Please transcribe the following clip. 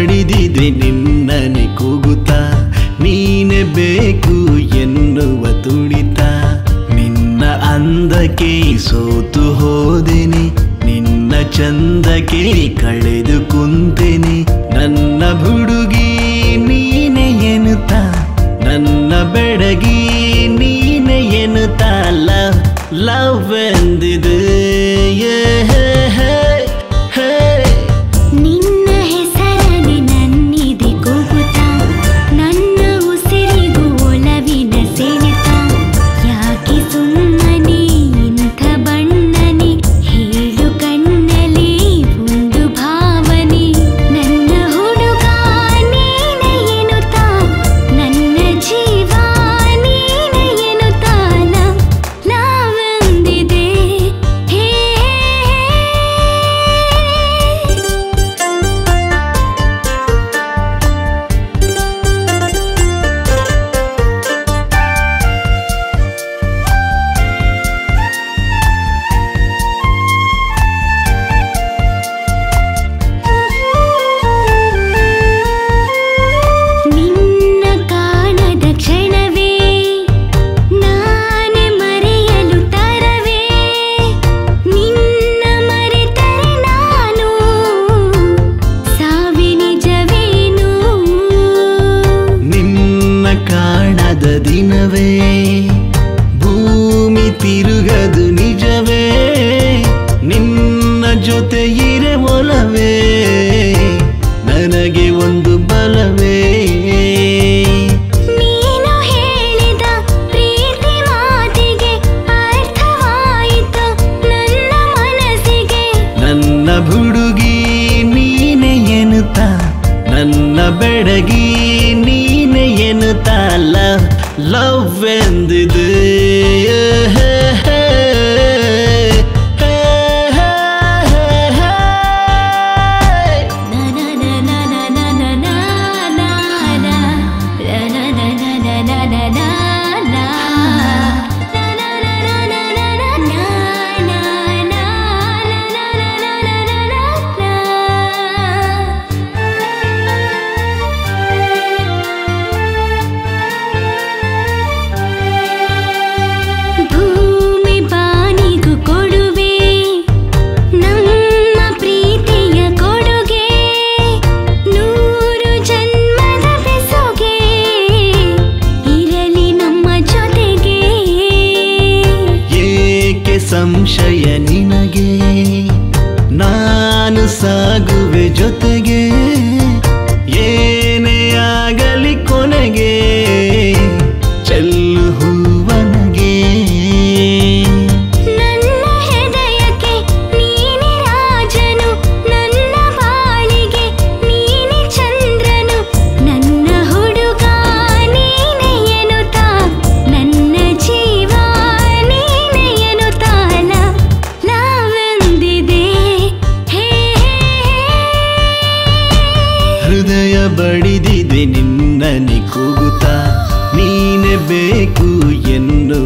ಬಡಿದಿದೆ ನಿನ್ನನೆ ಕೂಗುತ್ತಾ ನೀನೆ ಬೇಕು ಎನ್ನುವ ತುಡಿತ ನಿನ್ನ ಅಂದಕ್ಕೆ ಸೋತು ಹೋದೆನೆ ನಿನ್ನ ಚಂದಕ್ಕೆ ಕಳೆದು ಕುಂತೆನೆ ನನ್ನ ಹುಡುಗಿ ನೀನೆ ಎನ್ನುತ್ತಾ ನನ್ನ ಬೆಡಗಿ ನೀನೆ ಎನ್ನುತ್ತಾ ಲವ್ ಲವ್ ಎಂದಿದೆ ನಿನ್ನ ಹೆಸರನೆ ನನ್ನಿದೆ ಕೂಗುತ್ತ ನನ್ನ ಉಸಿರಿಗೂ ಒಲವಿನ ಸೆಳೆತ ಯಾಕೆ ಸುಮ್ಮನೆ ಇಂಥ ಬಣ್ಣನೆ ಹೇಳು ಕಣ್ಣಲ್ಲಿ ಒಂದು ಭಾವನೆ ನನ್ನ ಹುಡುಗ ನೀನೆ ಎನ್ನುತ್ತ ನನ್ನ ಜೀವ ನೀನೆ ಎನ್ನುತ್ತ ಲವ್ ಲವ್ ಎಂದಿದೆ ಹೇ ನಿನ್ನ ಕಾಣದ ಕ್ಷಣವೇ ನಾನೆ ಮರೆಯಲು ತರವೇ ನಿನ್ನ ಮರೆತರೆ ನಾನು ಸಾವಿ ನಿಜವೇನು ನಿನ್ನ ಕಾಣದ ದಿನವೇ ಭೂಮಿ ತಿರುಗದು ನಿಜವೇ ನಿನ್ನ ಜೊತೆ ಇರೆ ಒಲವೇ ನನಗೆ ಒಂದು ಬಲವೇ ನೀನು ಹೇಳಿದ ಪ್ರೀತಿ ಮಾತಿಗೆ ಅರ್ಥವಾಯಿತು ನನ್ನ ಮನಸ್ಸಿಗೆ ನನ್ನ ಹುಡುಗಿ ನೀನೆ ಎನ್ನುತ್ತಾ ನನ್ನ ಬೆಡಗಿ ನೀನೆ ಎನ್ನುತ್ತಾ ಲವ್ ಲವ್ ಎಂದಿದೆ ಭೂಮಿ ಬಾನಿಗೂ ಕೊಡುವೆ ನಮ್ಮ ಪ್ರೀತಿಯ ಕೊಡುಗೆ ನೂರು ಜನ್ಮದ ಬೆಸುಗೆ ಇರಲಿ ನಮ್ಮ ಜೊತೆಗೆ ಏಕೆ ಸಂಶಯ ನಿನಗೆ ನಾನು ಸಾಗುವೆ ಜೊತೆಗೆ ಏನೇ ಆಗಲಿ ಕೊನೆಗೆ ಚೆಲ್ಲು ಹೂವನಗೆ ನನ್ನ ಹೃದಯಕ್ಕೆ ನೀನೆ ರಾಜನು ನನ್ನ ಬಾಳಿಗೆ ನೀನೆ ಚಂದ್ರನು ನನ್ನ ಹುಡುಗ ನೀನೆ ಎನ್ನುತ್ತ ನನ್ನ ಜೀವ ನೀನೆ ಎನ್ನುತ್ತ ಲಾವೆಂದಿದೆ ಹೇ ಹೃದಯ ಬಡಿದಿದೆ ನಿನ್ನನೆ ಕೂಗುತ್ತಾ ನೀನೆ ಬೇಕು ಎನ್ನುವ